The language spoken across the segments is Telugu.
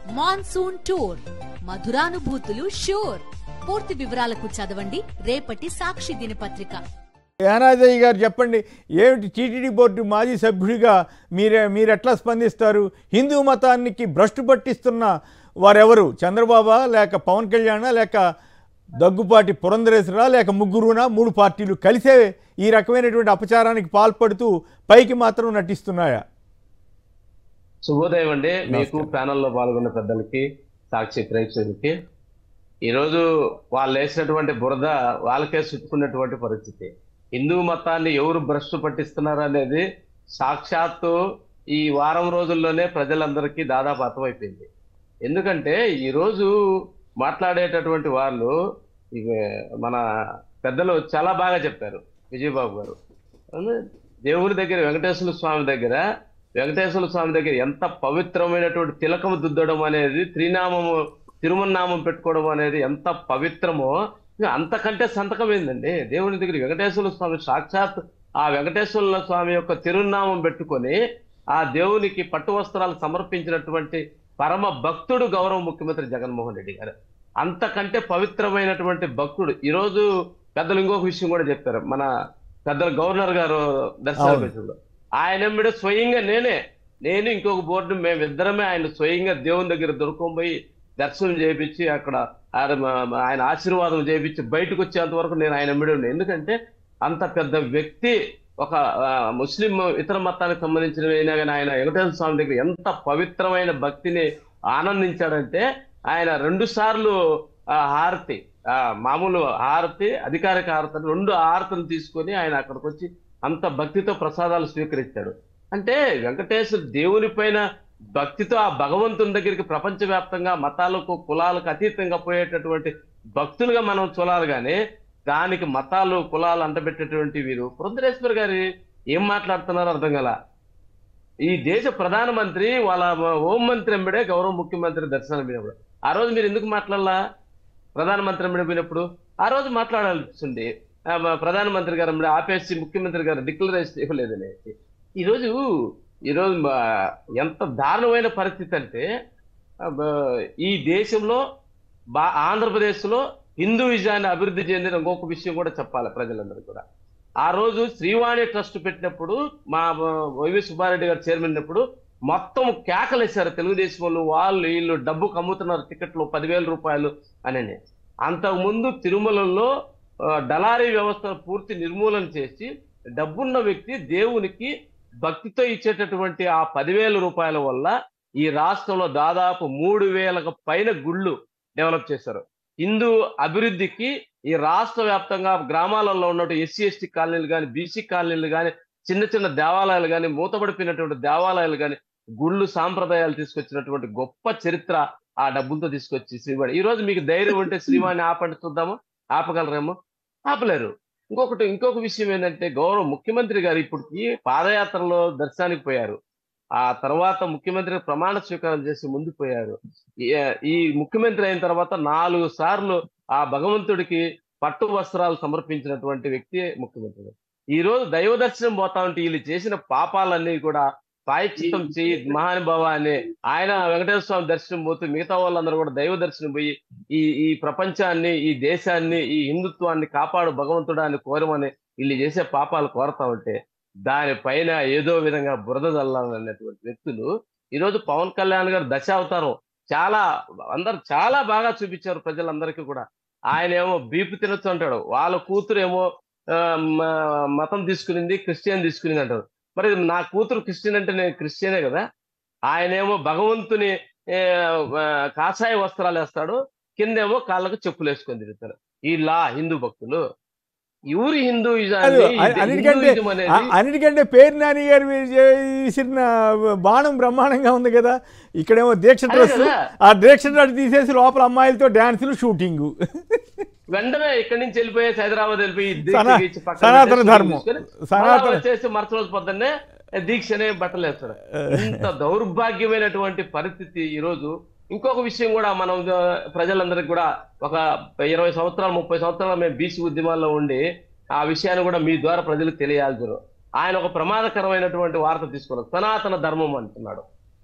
మాన్సూన్ టూర్ మధురానుభూతులు షూర్ పూర్తి వివరాలకు చదవండి రేపటి సాక్షి దినపత్రిక యానాదయ్య గారు చెప్పండి ఏమిటి టీటీడీ బోర్డు మాజీ సభ్యుడిగా మీరే మీరు ఎట్లా స్పందిస్తారు హిందూ మతానికి భ్రష్టు పట్టిస్తున్న వారెవరు చంద్రబాబా లేక పవన్ కళ్యాణ లేక దగ్గుపాటి పురంధరేశ్వరా లేక ముగ్గురునా మూడు పార్టీలు కలిసే ఈ రకమైనటువంటి అపచారానికి పాల్పడుతూ పైకి మాత్రం నటిస్తున్నాయా శుభోదయం అండి మీకు ప్యానల్లో పాల్గొన్న పెద్దలకి సాక్షి ప్రేక్షకులకి ఈరోజు వాళ్ళు వేసినటువంటి బురద వాళ్ళకే చుట్టుకున్నటువంటి పరిస్థితి హిందూ మతాన్ని ఎవరు భ్రష్టు పట్టిస్తున్నారు అనేది సాక్షాత్తు ఈ వారం రోజుల్లోనే ప్రజలందరికీ దాదాపు అర్థమైపోయింది ఎందుకంటే ఈరోజు మాట్లాడేటటువంటి వాళ్ళు ఇక మన పెద్దలు చాలా బాగా చెప్పారు విజయబాబు గారు అవును, దేవుడి దగ్గర వెంకటేశ్వర స్వామి దగ్గర వెంకటేశ్వర స్వామి దగ్గర ఎంత పవిత్రమైనటువంటి తిలకము దుద్దడం అనేది త్రినామము తిరుమన్నామం పెట్టుకోవడం అనేది ఎంత పవిత్రమో ఇంకా అంతకంటే సంతకం ఏందండి దేవుని దగ్గర వెంకటేశ్వర స్వామి సాక్షాత్ ఆ వెంకటేశ్వర స్వామి యొక్క తిరునామం పెట్టుకొని ఆ దేవునికి పట్టు వస్త్రాలు సమర్పించినటువంటి పరమ భక్తుడు గౌరవ ముఖ్యమంత్రి జగన్మోహన్ రెడ్డి గారు అంతకంటే పవిత్రమైనటువంటి భక్తుడు ఈరోజు పెద్దలు ఇంకొక విషయం కూడా చెప్పారు మన పెద్దలు గవర్నర్ గారు దర్శనం అవును. పెట్టారు ఆయన ఎమ్మడే స్వయంగా నేనే నేను ఇంకొక బోర్డు మేమిద్దరమే ఆయన స్వయంగా దేవుని దగ్గర దొరుకుపోయి దర్శనం చేయించి అక్కడ ఆయన ఆయన ఆశీర్వాదం చేయించి బయటకు వచ్చేంత వరకు నేను ఆయన ఎమ్మడే ఉండే ఎందుకంటే అంత పెద్ద వ్యక్తి ఒక ఆ, ముస్లిం ఇతర మతానికి సంబంధించిన అయినా కానీ ఆయన వెంకటేశ్వర స్వామి దగ్గర ఎంత పవిత్రమైన భక్తిని ఆనందించాడంటే ఆయన రెండు సార్లు ఆ, హారతి ఆ, మామూలు హారతి అధికారిక హారతి అని రెండు హారతులు తీసుకొని ఆయన అక్కడికి వచ్చి అంత భక్తితో ప్రసాదాలు స్వీకరించాడు అంటే వెంకటేశ్వర దేవుని పైన భక్తితో ఆ భగవంతుని దగ్గరికి ప్రపంచవ్యాప్తంగా మతాలకు కులాలకు అతీతంగా పోయేటటువంటి భక్తులుగా మనం చూడాలి కానీ దానికి మతాలు కులాలు అంటబెట్టేటువంటి వీరు పురంధరేశ్వర్ గారి ఏం మాట్లాడుతున్నారో అర్థం కల ఈ దేశ ప్రధానమంత్రి వాళ్ళ హోం మంత్రి ఎంబడే గౌరవ ముఖ్యమంత్రి దర్శనం పోయినప్పుడు ఆ రోజు మీరు ఎందుకు మాట్లాడాలా ప్రధానమంత్రి ఎంబడే పోయినప్పుడు ఆ రోజు మాట్లాడాల్సింది ఆ, మా ప్రధానమంత్రి గారు ఎంబడే ఆపేసి ముఖ్యమంత్రి గారు డిక్లరేషన్ ఇవ్వలేదని ఈరోజు ఈరోజు మా ఎంత దారుణమైన పరిస్థితి అంటే ఆ, బ- ఈ దేశంలో బా ఆంధ్రప్రదేశ్లో హిందూయిజాన్ని అభివృద్ధి చెందిన ఇంకొక విషయం కూడా చెప్పాలి ప్రజలందరూ కూడా ఆ రోజు శ్రీవాణి ట్రస్ట్ పెట్టినప్పుడు మా వైవి సుబ్బారెడ్డి గారు చైర్మన్ ఉన్నప్పుడు మొత్తం కేకలేశారు తెలుగుదేశం వాళ్ళు వాళ్ళు వీళ్ళు డబ్బు కమ్ముతున్నారు టికెట్లు పదివేల రూపాయలు అని అంతకుముందు తిరుమలలో ఆ, డలారీ వ్యవస్థను పూర్తి నిర్మూలన చేసి డబ్బున్న వ్యక్తి దేవునికి భక్తితో ఇచ్చేటటువంటి ఆ పదివేల రూపాయల వల్ల ఈ రాష్ట్రంలో దాదాపు మూడు వేలకు పైన గుళ్ళు డెవలప్ చేశారు హిందూ అభివృద్ధికి ఈ రాష్ట్ర వ్యాప్తంగా గ్రామాలలో ఉన్నట్టు ఎస్సీ ఎస్టీ కాలనీలు కానీ బీసీ కాలనీలు కానీ చిన్న చిన్న దేవాలయాలు కానీ మూతపడిపోయినటువంటి దేవాలయాలు కానీ గుళ్ళు సాంప్రదాయాలు తీసుకొచ్చినటువంటి గొప్ప చరిత్ర ఆ డబ్బులతో తీసుకొచ్చి శ్రీవాణి ఈ రోజు మీకు ధైర్యం ఉంటే శ్రీవాణి ఆపండి చూద్దాము ఆపగలరేమో ఆపలేరు ఇంకొకటి ఇంకొక విషయం ఏంటంటే గౌరవ ముఖ్యమంత్రి గారు ఇప్పటికి పాదయాత్రలో దర్శనానికి పోయారు ఆ తర్వాత ముఖ్యమంత్రి ప్రమాణ స్వీకారం చేసి ముందు పోయారు ఈ- ఈ ముఖ్యమంత్రి అయిన తర్వాత నాలుగు సార్లు ఆ భగవంతుడికి పట్టు వస్త్రాలు సమర్పించినటువంటి వ్యక్తి ముఖ్యమంత్రి గారు. ఈ రోజు దైవ దర్శనం పోతా ఉంటే వీళ్ళు చేసిన పాపాలన్నీ కూడా ప్రాయశ్చిత్తం చెయ్యి మహానుభావ అని ఆయన వెంకటేశ్వర స్వామి దర్శనం పోతూ మిగతా వాళ్ళందరూ కూడా దైవ దర్శనం పోయి ఈ ఈ ప్రపంచాన్ని ఈ దేశాన్ని ఈ హిందుత్వాన్ని కాపాడు భగవంతుడా అని కోరమని వీళ్ళు చేసే పాపాలు కోరతా ఉంటే దానిపైన ఏదో విధంగా బురద చల్లాలన్నటువంటి వ్యక్తులు ఈరోజు పవన్ కళ్యాణ్ గారు దశావతారం చాలా అందరు చాలా బాగా చూపించారు ప్రజలందరికీ కూడా ఆయన ఏమో బీపు తినొచ్చు అంటాడు వాళ్ళ కూతురు ఏమో ఆ, మ- మతం తీసుకునింది క్రిస్టియన్ తీసుకునింది అంటారు మరి నా కూతురు క్రిస్టియన్ అంటే నేను క్రిస్టియనే కదా ఆయనేమో భగవంతుని ఏ, ఆ, కాషాయ వస్త్రాలు వేస్తాడు కిందేమో కాళ్ళకు చెప్పులు వేసుకొని తిరుగుతారు ఈ లా హిందూ భక్తులు ఎవరు హిందూ కాదు, అ- అన్నిటికంటే అ- అన్నిటికంటే పేరు నాని గారు మీరు చే- విసిరిన బాణం బ్రహ్మాండంగా ఉంది కదా ఇక్కడేమో దీక్ష అదే డ్రెస్ కదా. ఆ దీక్ష డ్రెస్ తీసేసి లోపల అమ్మాయిలతో డాన్సులు షూటింగ్ వెంటనే ఇక్కడి నుంచి వెళ్ళిపోయేసి హైదరాబాద్ వెళ్ళిపోయి దీక్ష సనా- గీచి పక్కన సనాతన పెట్టేసి ధర్మం. తీసుకొని సనాతన- మళ్ళా వచ్చేసి మరుసటి రోజు పొద్దున్నే దీక్షనే బట్టలు వేస్తారు ఇంత దౌర్భాగ్యమైనటువంటి పరిస్థితి ఈ రోజు ఇంకొక విషయం కూడా మనం ఆ, ప్రజలందరికీ కూడా ఒక ఇరవై సంవత్సరాలు ముప్పై సంవత్సరాలు మేము బీసీ ఉద్యమాల్లో ఉండి ఆ విషయాన్ని కూడా మీ ద్వారా ప్రజలకు తెలియాల్సిన ఆయన ఒక ప్రమాదకరమైనటువంటి వార్త తీసుకున్నారు సనాతన ధర్మం అంటున్నాడు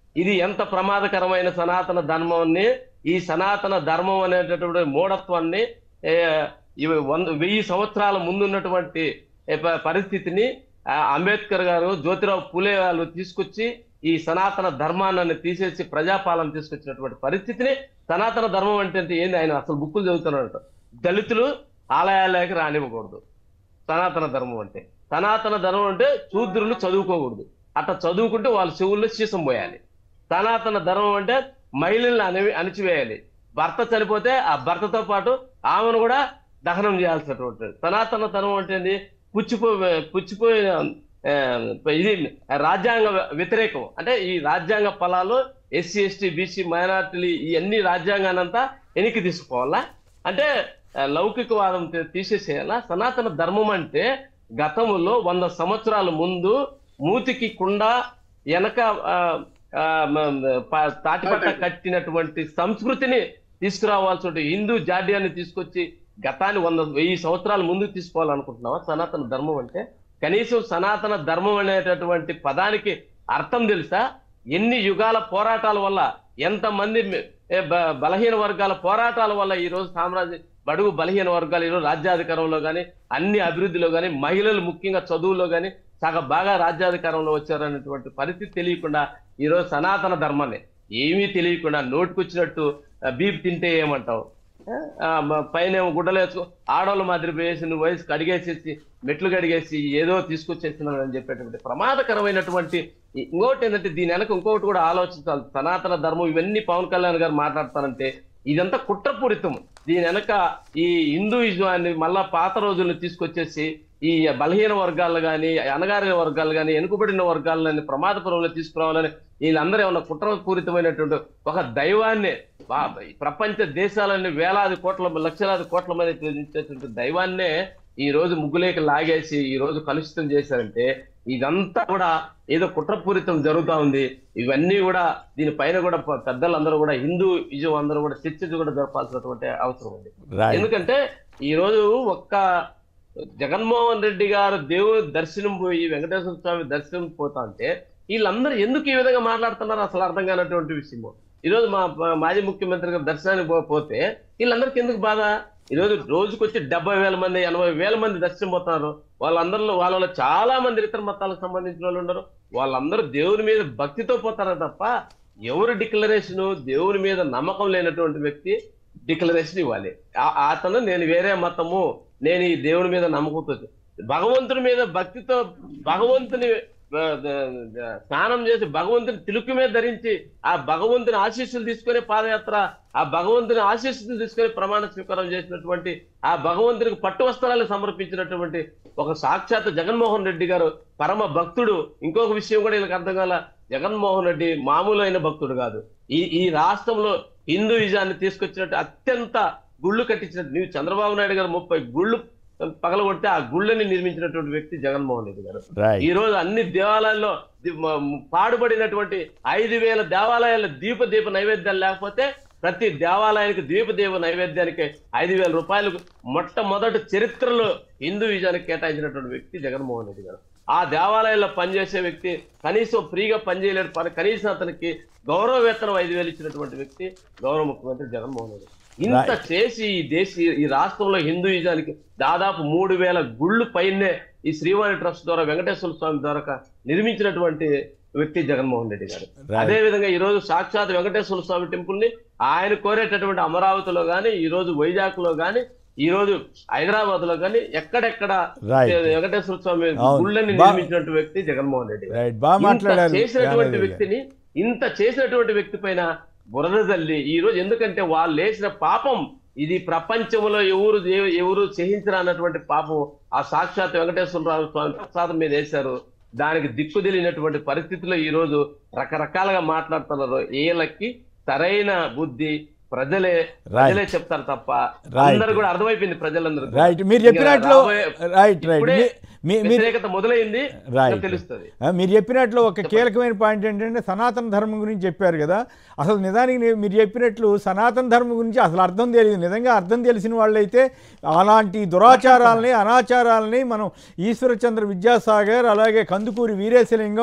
ఇది ఎంత ప్రమాదకరమైన సనాతన ధర్మాన్ని ఈ సనాతన ధర్మం అనేటటువంటి మూఢత్వాన్ని ఏ, ఇవి వంద వెయ్యి సంవత్సరాల ముందున్నటువంటి ఏ, ప- పరిస్థితిని ఆ, అంబేద్కర్ గారు జ్యోతిరావు పూలే వాళ్ళు తీసుకొచ్చి ఈ సనాతన ధర్మాన్ని తీసేసి ప్రజాపాలన తీసుకొచ్చినటువంటి పరిస్థితిని సనాతన ధర్మం అంటే ఏంది ఆయన అసలు బుక్కులు చదువుతున్నాడు దళితులు ఆలయాలకి రానివ్వకూడదు సనాతన ధర్మం అంటే సనాతన ధర్మం అంటే శూద్రులు చదువుకోకూడదు అట్లా చదువుకుంటే వాళ్ళ చెవుల్లో సీసం పోయాలి సనాతన ధర్మం అంటే మహిళల్ని అని అణిచివేయాలి భర్త చనిపోతే ఆ భర్తతో పాటు ఆమెను కూడా దహనం చేయాల్సినటువంటి సనాతన ధర్మం అంటే ఏంది? పుచ్చిపో పుచ్చిపోయిన ఆ, ఇది రాజ్యాంగ వ్యతిరేకం అంటే ఈ రాజ్యాంగ ఫలాలు ఎస్సీ ఎస్టీ బీసీ మైనార్టీలు ఇవన్నీ రాజ్యాంగానంతా వెనక్కి తీసుకోవాలా అంటే ఆ, లౌకికవాదం తీ- తీసేసేయాలా సనాతన ధర్మం అంటే గతంలో వంద సంవత్సరాల ముందు మూతికి కుండ వెనక ఆ, ఆ, మ- ప- తాటిపట్ట కట్టినటువంటి సంస్కృతిని తీసుకురావాల్సి హిందూ జాడ్యాన్ని తీసుకొచ్చి గతాన్ని వంద వెయ్యి సంవత్సరాల ముందుకు తీసుకోవాలనుకుంటున్నావా సనాతన ధర్మం అంటే కనీసం సనాతన ధర్మం అనేటటువంటి పదానికి అర్థం తెలుసా ఎన్ని యుగాల పోరాటాల వల్ల ఎంతమంది మి- ఏ బ- బలహీన వర్గాల పోరాటాల వల్ల ఈ రోజు సామ్రాజ్య బడుగు బలహీన వర్గాలు ఈరోజు రాజ్యాధికారంలో కానీ అన్ని అభివృద్ధిలో కానీ మహిళలు ముఖ్యంగా చదువుల్లో కానీ సగ బాగా రాజ్యాధికారంలో వచ్చారనేటువంటి పరిస్థితి తెలియకుండా ఈరోజు సనాతన ధర్మాన్ని ఏమీ తెలియకుండా నోటుకొచ్చినట్టు ఆ, బీప్ తింటే ఏమంటావు ఆ, మ- పైన ఏమో గుడ్డలు వేసుకో ఆడవాళ్ళ మాదిరి వేసి నువ్వు వయసు కడిగేసేసి మెట్లు కడిగేసి ఏదో తీసుకొచ్చేస్తున్నాడు అని చెప్పేటువంటి ప్రమాదకరమైనటువంటి ఈ- ఇంకోటి ఏంటంటే దీని వెనక ఇంకొకటి కూడా ఆలోచించాలి సనాతన ధర్మం ఇవన్నీ పవన్ కళ్యాణ్ గారు మాట్లాడతారంటే ఇదంతా కుట్రపూరితం దీని వెనక ఈ హిందూయిజాన్ని మళ్ళా పాత రోజులను తీసుకొచ్చేసి ఈ బలహీన వర్గాలు కానీ అనగారిన వర్గాలు కానీ వెనుకబడిన వర్గాలని ప్రమాదపురంలో తీసుకురావాలని వీళ్ళందరూ ఏమన్నా కుట్రపూరితమైనటువంటి ఒక దైవాన్ని బా- ఈ ప్రపంచ దేశాలన్నీ వేలాది కోట్ల లక్షలాది కోట్ల మంది పూజించేటువంటి దైవాన్నే ఈ రోజు ముగ్గులేక లాగేసి ఈ రోజు కలుషితం చేశారంటే ఇదంతా కూడా ఏదో కుట్రపూరితం జరుగుతా ఉంది ఇవన్నీ కూడా దీనిపైన కూడా ప- పెద్దలందరూ కూడా హిందూ ఇజం అందరూ కూడా చర్చ కూడా జరపాల్సినటువంటి అవసరం ఉంది రైట్ ఎందుకంటే ఈ రోజు ఒక్క జగన్మోహన్ రెడ్డి గారు దేవుడి దర్శనం పోయి వెంకటేశ్వర స్వామి దర్శనం పోతా ఉంటే వీళ్ళందరూ ఎందుకు ఈ విధంగా మాట్లాడుతున్నారు అసలు అర్థం కానటువంటి విషయం ఈ రోజు మా మా మాజీ ముఖ్యమంత్రి గారు దర్శనానికి పో- పోతే వీళ్ళందరికీ ఎందుకు బాధ ఈ రోజు రోజుకొచ్చి డెబ్బై వేల మంది ఎనభై వేల మంది దర్శనం పోతున్నారు వాళ్ళందరిలో వాళ్ళలో చాలా మంది ఇతర మతాలకు సంబంధించిన వాళ్ళు ఉన్నారు వాళ్ళందరూ దేవుని మీద భక్తితో పోతారు తప్ప ఎవరు డిక్లరేషన్ దేవుని మీద నమ్మకం లేనటువంటి వ్యక్తి డిక్లరేషన్ ఇవ్వాలి ఆ- అతను నేను వేరే మతము నేను ఈ దేవుని మీద నమ్మకంతో భగవంతుని మీద భక్తితో భగవంతుని ఆ, ద- ద- స్నానం చేసి భగవంతుని తిలుకు మీద ధరించి ఆ భగవంతుని ఆశీస్సులు తీసుకొని పాదయాత్ర ఆ భగవంతుని ఆశీస్సులు తీసుకొని ప్రమాణ స్వీకారం చేసినటువంటి ఆ భగవంతునికి పట్టు వస్త్రాలు సమర్పించినటువంటి ఒక సాక్షాత్ జగన్మోహన్ రెడ్డి గారు పరమ భక్తుడు ఇంకొక విషయం కూడా వీళ్ళకి అర్థం కాల జగన్మోహన్ రెడ్డి మామూలు అయిన భక్తుడు కాదు ఈ ఈ రాష్ట్రంలో హిందూయిజాన్ని తీసుకొచ్చినట్టు అత్యంత గుళ్ళు కట్టించినట్టు నీవు చంద్రబాబు నాయుడు గారు ముప్పై గుళ్ళు పగలగొడితే ఆ గుళ్ళని నిర్మించినటువంటి వ్యక్తి జగన్మోహన్ రెడ్డి గారు రైట్ ఈ రోజు అన్ని దేవాలయాల్లో ది- మ- పాడుబడినటువంటి ఐదు వేల దేవాలయాల దీప దీప నైవేద్యాలు లేకపోతే ప్రతి దేవాలయానికి దీప దీప నైవేద్యానికి ఐదు వేల రూపాయలు మొట్టమొదటి చరిత్రలో హిందూయిజానికి కేటాయించినటువంటి వ్యక్తి జగన్మోహన్ రెడ్డి గారు ఆ దేవాలయాల్లో పనిచేసే వ్యక్తి కనీసం ఫ్రీగా పనిచేయలేడు పని కనీసం అతనికి గౌరవ వేతనం ఐదు వేలు ఇచ్చినటువంటి వ్యక్తి గౌరవ ముఖ్యమంత్రి జగన్మోహన్ రెడ్డి ఇంత చేసి ఈ దేశ ఈ రాష్ట్రంలో హిందూయిజానికి దాదాపు మూడు వేల గుళ్ళు పైనే ఈ శ్రీవాణి ట్రస్ట్ ద్వారా వెంకటేశ్వర స్వామి ద్వారా నిర్మించినటువంటి వ్యక్తి జగన్మోహన్ రెడ్డి గారు Right. అదే విధంగా ఈ రోజు సాక్షాత్ వెంకటేశ్వర స్వామి టెంపుల్ ని ఆయన కోరేటటువంటి అమరావతిలో గాని ఈ రోజు వైజాగ్ లో గాని ఈ రోజు హైదరాబాద్ లో గాని ఎక్కడెక్కడ Right. వెంకటేశ్వర స్వామి అవును. గుళ్ళని బా- నిర్మించినటువంటి వ్యక్తి జగన్మోహన్ రెడ్డి గారు రైట్ బాగా ఇంత మాట్లాడారు చేసినటువంటి జ్ఞానోదయ్ గారు. వ్యక్తిని ఇంత చేసినటువంటి వ్యక్తి పైన బురద తల్లి ఈ రోజు ఎందుకంటే వాళ్ళు లేచిన పాపం ఇది ప్రపంచంలో ఎవరు ఏ- ఎవరు సహించరు అన్నటువంటి పాపం ఆ సాక్షాత్ వెంకటేశ్వరరావు స్వామి ప్రసాదం మీద వేశారు దానికి దిక్కు తెలియనటువంటి పరిస్థితిలో ఈ రోజు రకరకాలుగా మాట్లాడుతున్నారు వీళ్ళకి సరైన బుద్ధి ప్రజలే ప్రజలే చెప్తారు తప్ప Right. అందరు కూడా అర్థమైపోయింది ప్రజలందరూ కూడా. రైట్ మీరు ఇంకా చెప్పినట్లు రాబోయే- రైట్ రైట్ ఇప్పుడే మీ- మీ- మీరు వ్యతిరేకత మొదలైంది Right. ఇంకా తెలుస్తుంది ఆ, మీరు చెప్పినట్లు ఒక కీలకమైన పాయింట్ ఏంటంటే సనాతన ధర్మం గురించి చెప్పారు కదా అసలు నిజానికి నే- మీరు చెప్పినట్లు సనాతన ధర్మం గురించి అసలు అర్థం తెలియదు నిజంగా అర్థం తెలిసిన వాళ్ళైతే అలాంటి దురాచారాలని అనాచారాలని మనం ఈశ్వరచంద్ర విద్యాసాగర్ అలాగే కందుకూరి వీరేశలింగం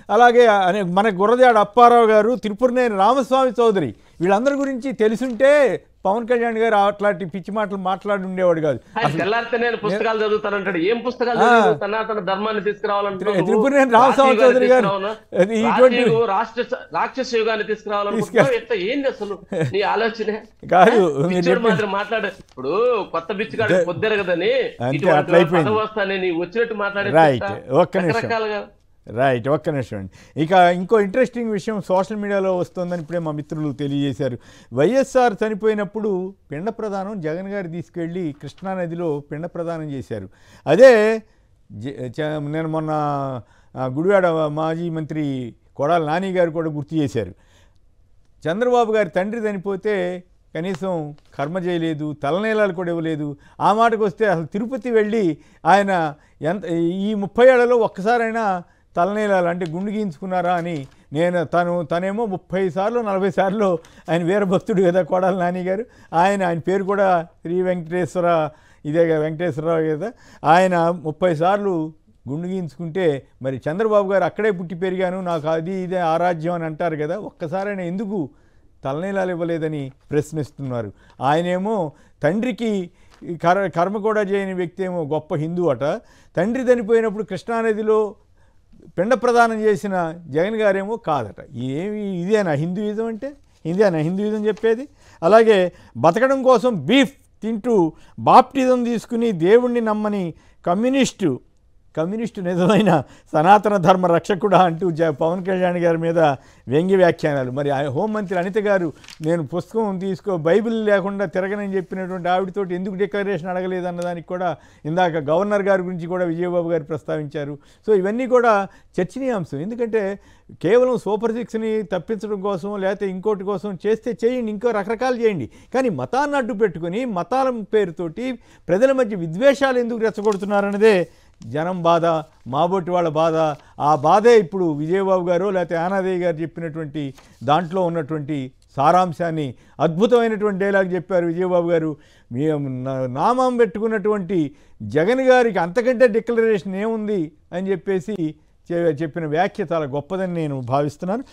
అలాగే అనే మన గుర్రజాడ అప్పారావు గారు తిరుపతినేని రామస్వామి చౌదరి వీళ్ళందరి గురించి తెలుసుంటే పవన్ కళ్యాణ్ గారు అట్లాంటి పిచ్చి మాటలు మాట్లాడి ఉండేవాడు కాదు ఆయన తెల్లారితే నేను పుస్తకాలు చదువుతానంటాడు ఏం పుస్తకాలు ఆ. చదువు సనాతన ధర్మాన్ని తీసుకురావాలంటున్నావు నువ్వు? త్రిపురనేని రామస్వామి రాజీవ్ గారిని చౌదరి గారు తీసుకురావాలా? అది ఇటువంటి- రాజీవ్ రాష్ట్ర రాక్షస యుగాన్ని తీసుకురావాలనుకుంటున్నావు ఎట్లా ఏంది అసలు నీ ఆలోచనే కాదు, ఆ? మీరు పిచ్చోడు చెప్పిన- మాత్రం మాట్లాడే ఇప్పుడు కొత్త బిచ్చుగాడు పొద్దురు కదని అంతే, ఇటువంటి అట్లా అయిపోయింది. పదవి వస్తానే నీ వచ్చినట్టు మాట్లాడే రైట్ ఒక్క నిమిషం రకరకాలుగా రైట్ ఒక్క నిమిషం అండి ఇక ఇంకో ఇంట్రెస్టింగ్ విషయం సోషల్ మీడియాలో వస్తుందని ఇప్పుడే మా మిత్రులు తెలియజేశారు వైఎస్ఆర్ చనిపోయినప్పుడు పిండ ప్రదానం జగన్ గారు తీసుకెళ్ళి కృష్ణానదిలో పిండ ప్రదానం చేశారు అదే జ- చ- నేను మొన్న ఆ, గుడివాడ మాజీ మంత్రి కొడాలి నాని గారు కూడా గుర్తు చేశారు చంద్రబాబు గారి తండ్రి చనిపోతే కనీసం కర్మ చేయలేదు తలనీలాలు కూడా ఇవ్వలేదు ఆ మాటకు వస్తే అసలు తిరుపతి వెళ్ళి ఆయన ఎంత ఈ ముప్పై ఏళ్లలో ఒక్కసారైనా తలనీలాలు అంటే గుండు గీయించుకున్నారా అని నేను తను తనేమో ముప్పై సార్లు నలభై సార్లు ఆయన వీరభక్తుడు కదా కొడాలి నాని గారు ఆయన ఆయన పేరు కూడా శ్రీ వెంకటేశ్వర ఇదే కదా, వెంకటేశ్వరరావు కదా ఆయన ముప్పై సార్లు గుండు గీయించుకుంటే మరి చంద్రబాబు గారు అక్కడే పుట్టి పెరిగాను నాకు అది ఇదే ఆరాధ్యం అని అంటారు కదా ఒక్కసారైనా ఎందుకు తలనీలాలు ఇవ్వలేదని ప్రశ్నిస్తున్నారు ఆయనేమో తండ్రికి ఈ కర కర్మ కూడా చేయని వ్యక్తి ఏమో గొప్ప హిందూ అట తండ్రి చనిపోయినప్పుడు కృష్ణానదిలో పిండ ప్రదానం చేసిన జగన్ గారేమో కాదట ఏమి ఇదేనా హిందూయిజం అంటే ఇదేనా హిందూయిజం చెప్పేది అలాగే బతకడం కోసం బీఫ్ తింటూ బాప్టిజం తీసుకుని దేవుణ్ణి నమ్మని కమ్యూనిస్టు కమ్యూనిస్టు నిజమైన సనాతన ధర్మ రక్షకుడా అంటూ జ పవన్ కళ్యాణ్ గారి మీద వ్యంగ్య వ్యాఖ్యానాలు మరి ఆ హోంమంత్రి అనిత గారు నేను పుస్తకం తీసుకో బైబిల్ లేకుండా తిరగనని చెప్పినటువంటి ఆవిడతోటి ఎందుకు డిక్లరేషన్ అడగలేదు అన్నదానికి కూడా ఇందాక గవర్నర్ గారి గురించి కూడా విజయబాబు గారు ప్రస్తావించారు సో ఇవన్నీ కూడా చర్చనీయాంశం ఎందుకంటే కేవలం సూపర్ సిక్స్ని తప్పించడం కోసం లేకపోతే ఇంకోటి కోసం చేస్తే చేయండి ఇంకో రకరకాలు చేయండి కానీ మతాన్ని అడ్డు పెట్టుకొని మతాల పేరుతోటి ప్రజల మధ్య విద్వేషాలు ఎందుకు రెచ్చగొడుతున్నారన్నదే జనం బాధ మాబోటి వాళ్ళ బాధ ఆ బాధే ఇప్పుడు విజయబాబు గారు లేకపోతే ఆనాదేవి గారు చెప్పినటువంటి దాంట్లో ఉన్నటువంటి సారాంశాన్ని అద్భుతమైనటువంటి డైలాగ్ చెప్పారు విజయబాబు గారు మీ నా- నామం పెట్టుకున్నటువంటి జగన్ గారికి అంతకంటే డిక్లరేషన్ ఏముంది అని చెప్పేసి చె- చెప్పిన వ్యాఖ్య చాలా గొప్పదని నేను భావిస్తున్నాను